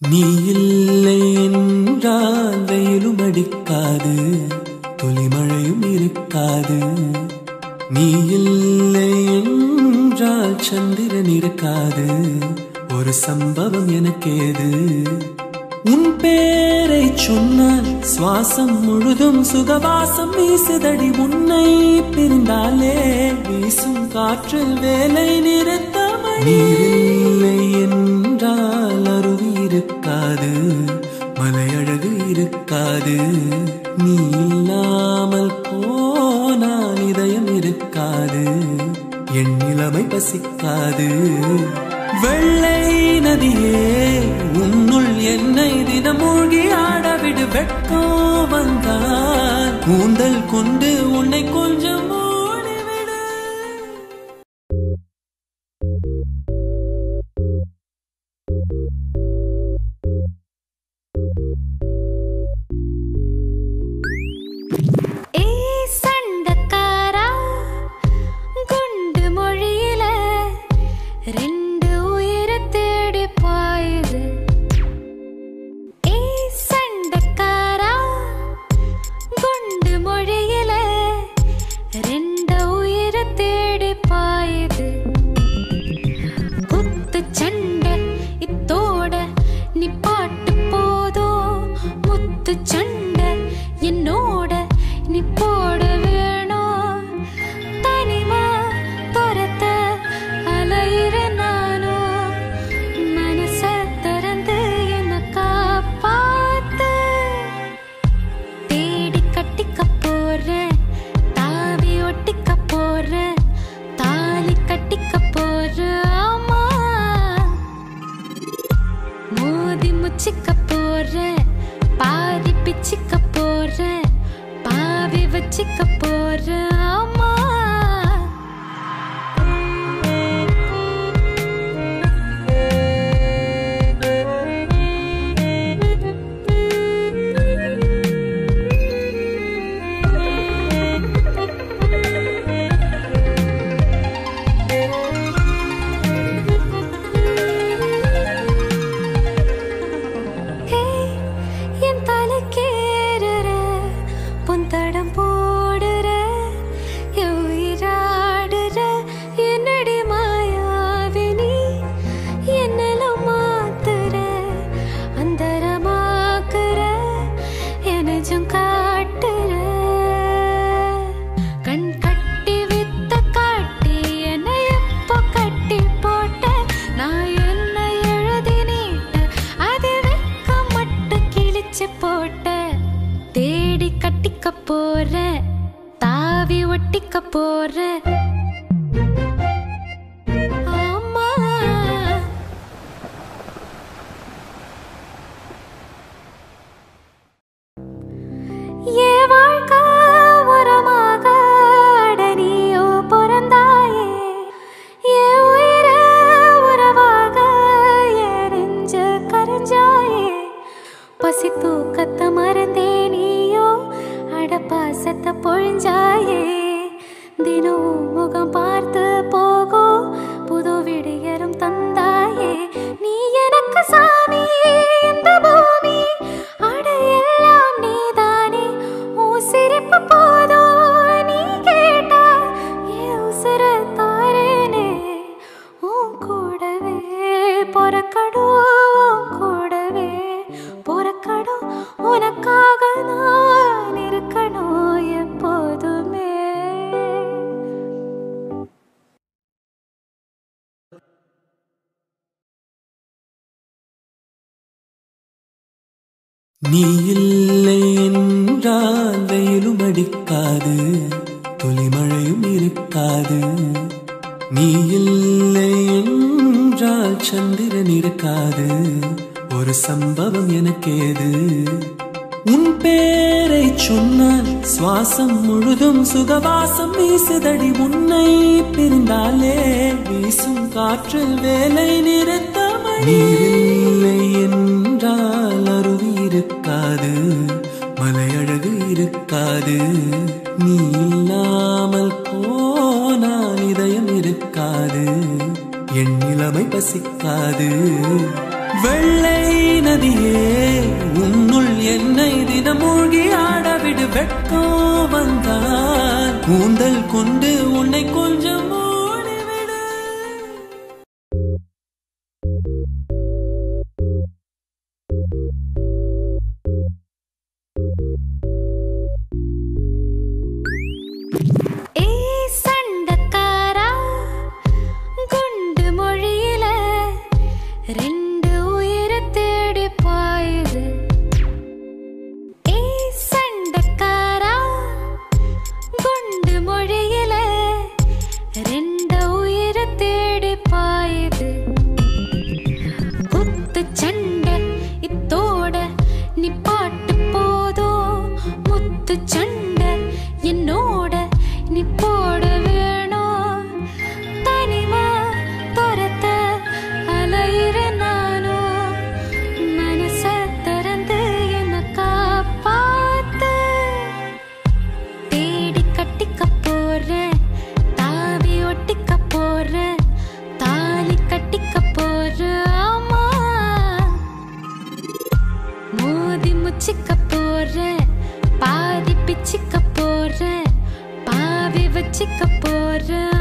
நீ இல்லை என்றால் வெயிலும் அடிக்காது துளிமழையும் இருக்காது நீ இல்லை என்றால் சந்திரன் இருக்காது ஒரு சம்பவம் எனக்கேது உன் பேரை சொன்னால் சுவாசம் முழுதும் சுகவாசம் வீசுதடி உன்னை பிரிந்தாலே வீசும் காற்றில் வேலை நிறுத்தமை நீரில்லை என்றால் அருவி இருக்காது மலையழகு இருக்காது நீ இல்லாமல் போனால் இதயம் இருக்காது என் நிலைமை பசிக்காது வெள்ளை நதியே உன்னுள் என்னை தினம் மூழ்கி ஆடவிடு வெட்கம் வந்தால் கூந்தல் கொண்டு உன்னை கொஞ்சம் மூடிவிடு ஏய் சண்டக்காரா குண்டு மொழியில ரெண்டு உயிரை தேடி பாயுது ஏய் சண்டக்காரா குண்டு மொழியில ரெண்டு உயிரை தேடி பாயுது குத்து சண்டை இத்தோட நீ பாட்டு போதும் முத்து சண்டை என்னோட நீ போட வேணும் தனிமா துரத்த அலையிற நானும் மனச திறந்து என்ன காப்பாத்து தேடி கட்டிக்க போறேன் தாவி ஒட்டிக்க போறேன் தாலி கட்டிக்க போறேன் ஆமா மோதி முச்சிக்க போறேன் பாதி பிச்சிக்க போறேன் பாவி வச்சிக்க போறேன் ஆமா ஏய், என் தலைக்கேறுற, பொன் தடம் போடுற, என் உயிராடுற, என்னடி மாயாவி நீ? என்னெல்லாம் மாத்துற, அந்தரமாக்குற, என் நெஞ்சம் காட்டுற. கண் கட்டி வித்த காட்டி என்னை எப்போ கட்டி போட்ட நான் என்ன எழுதி நீட்ட அது வெக்க மட்டும் கிழிச்சு போட்ட தேடி கட்டிக்க போற தாவி ஒட்டிக்க போற ஆமா ஏ வாழ்க்கை உரமாக அட நீயோ பிறந்தாயே ஏ உயிர உறவாக ஏ நெஞ்ச கரைஞ்சாயே பசி தூக்கத்தை மறந்தே நீயோ அட பாசத்தை பொழிஞ்சாயே தினம் முகம் பார்த்து போகோ புது விடியரும் தந்தாயே நீ எனக்கு சாமி இந்த பூமி அட எல்லாம் நீதானே உன் சிரிப்பு போதும் நீ கேட்டா என் உசுர தாரேனே உன் கூடவே பொறக்கடும் உன் கூடவே பொறக்கடும் உனக்காக நான் இருக்கணும் எப்போதுமே நீ இல்லை என்றால் வெயிலும் அடிக்காது துளிமழையும் இருக்காது நீ இல்லை என்றால் சந்திரன் இருக்காது ஒரு சம்பவம் எனக்கேது உன் பேரை சொன்னால் சுவாசம் முழுதும் சுகவாசம் வீசுதடி உன்னை பிரிந்தாலே வீசும் காற்றில் வேலை நிறுத்தமை நீரில்லை என்றால் அருவி இருக்காது மலையழகு இருக்காது நீ இல்லாமல் போனால் இதயம் இருக்காது என் நிலைமை பசிக்காது வெள்ளை நதியே உன்னுள் என்னை தினம் மூழ்கி ஆடவிடு வெட்கோ வந்தால் கூந்தல் கொண்டு உன்னை கொஞ்சம் மூடிவிடு ஏய் சண்டக்காரா குண்டு மொழியில ரெண்டு உயிரை தேடி பாயுது ஏய் சண்டக்காரா குண்டு மொழியில ரெண்டு உயிரை தேடி பாயுது குத்து சண்டை இத்தோட நீ பாட்டு போதும் முத்து சண்டை என்னோட நீ போட வேணும் தனிமா துரத்த அலையிற நானும் மனச திறந்து என்ன காப்பாத்து தேடி கட்டிக்க போறேன் தாவி ஒட்டிக்க போறேன் தாலி கட்டிக்க போறேன் ஆமா மோதி முச்சிக்க போறேன் பாதி பிச்சிக்க போறேன் பாவி வச்சிக்க போறேன்